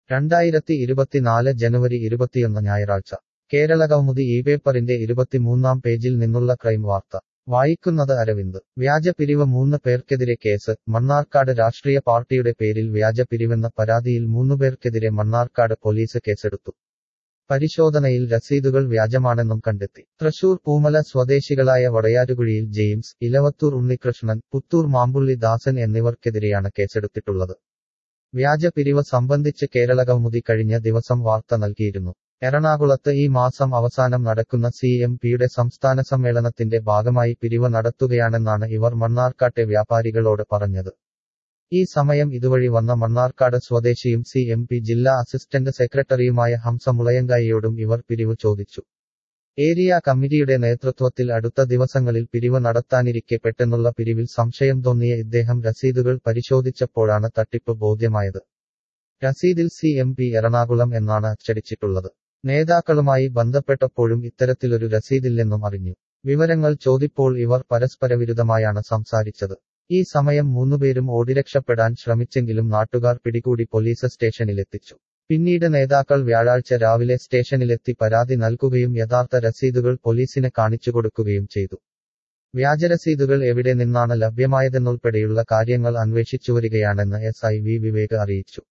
രണ്ടായിരത്തി ഇരുപത്തിനാല് ജനുവരി ഇരുപത്തിയൊന്ന് ഞായറാഴ്ച കേരള കൗമുദി ഈ പേപ്പറിന്റെ ഇരുപത്തിമൂന്നാം പേജിൽ നിന്നുള്ള ക്രൈം വാർത്ത വായിക്കുന്നത് അരവിന്ദ് വ്യാജ പിരിവ് മൂന്ന് പേർക്കെതിരെ കേസ് മണ്ണാർക്കാട് രാഷ്ട്രീയ പാർട്ടിയുടെ പേരിൽ വ്യാജ പിരിവെന്ന പരാതിയിൽ മൂന്നുപേർക്കെതിരെ മണ്ണാർക്കാട് പോലീസ് കേസെടുത്തു പരിശോധനയിൽ രസീതുകൾ വ്യാജമാണെന്നും കണ്ടെത്തി തൃശൂർ പൂമല സ്വദേശികളായ വടയാറ്റുകുഴിയിൽ ജെയിംസ് ഇലവത്തൂർ ഉണ്ണികൃഷ്ണൻ പുത്തൂർ മാമ്പുള്ളി ദാസൻ എന്നിവർക്കെതിരെയാണ് കേസെടുത്തിട്ടുള്ളത് വ്യാജ പിരിവ് സംബന്ധിച്ച് കേരള കൗമുദി കഴിഞ്ഞ ദിവസം വാർത്ത നൽകിയിരുന്നു എറണാകുളത്ത് ഈ മാസം അവസാനം നടക്കുന്ന സി എം പിയുടെ സംസ്ഥാന സമ്മേളനത്തിന്റെ ഭാഗമായി പിരിവ് നടത്തുകയാണെന്നാണ് ഇവർ മണ്ണാർക്കാട്ടെ വ്യാപാരികളോട് പറഞ്ഞത് ഈ സമയം ഇതുവഴി വന്ന മണ്ണാർക്കാട് സ്വദേശിയും സി എം പി ജില്ലാ അസിസ്റ്റന്റ് സെക്രട്ടറിയുമായ ഹംസ മുളയങ്കായിയോടും ഇവർ പിരിവ് ചോദിച്ചു ഏരിയ കമ്മിറ്റിയുടെ നേതൃത്വത്തിൽ അടുത്ത ദിവസങ്ങളിൽ പിരിവ് നടത്താനിരിക്കെ പെട്ടെന്നുള്ള പിരിവിൽ സംശയം തോന്നിയ ഇദ്ദേഹം രസീതുകൾ പരിശോധിച്ചപ്പോഴാണ് തട്ടിപ്പ് ബോധ്യമായത് രസീതിൽ സി എം പി എറണാകുളം എന്നാണ് അച്ചടിച്ചിട്ടുള്ളത് നേതാക്കളുമായി ബന്ധപ്പെട്ടപ്പോഴും ഇത്തരത്തിലൊരു രസീതില്ലെന്നും അറിഞ്ഞു വിവരങ്ങൾ ചോദിപ്പോൾ ഇവർ പരസ്പരവിരുദ്ധമായാണ് സംസാരിച്ചത് ഈ സമയം മൂന്നുപേരും ഓടിരക്ഷപ്പെടാൻ ശ്രമിച്ചെങ്കിലും നാട്ടുകാർ പിടികൂടി പോലീസ് സ്റ്റേഷനിലെത്തിച്ചു പിന്നീട് നേതാക്കൾ വ്യാഴാഴ്ച രാവിലെ സ്റ്റേഷനിലെത്തി പരാതി നൽകുകയും യഥാർത്ഥ രസീതുകൾ പോലീസിന് കാണിച്ചു കൊടുക്കുകയും ചെയ്തു വ്യാജരസീതുകൾ എവിടെ നിന്നാണ് ലഭ്യമായതെന്നുൾപ്പെടെയുള്ള കാര്യങ്ങൾ അന്വേഷിച്ചുവരികയാണെന്ന് എസ് ഐ വി വിവേക് അറിയിച്ചു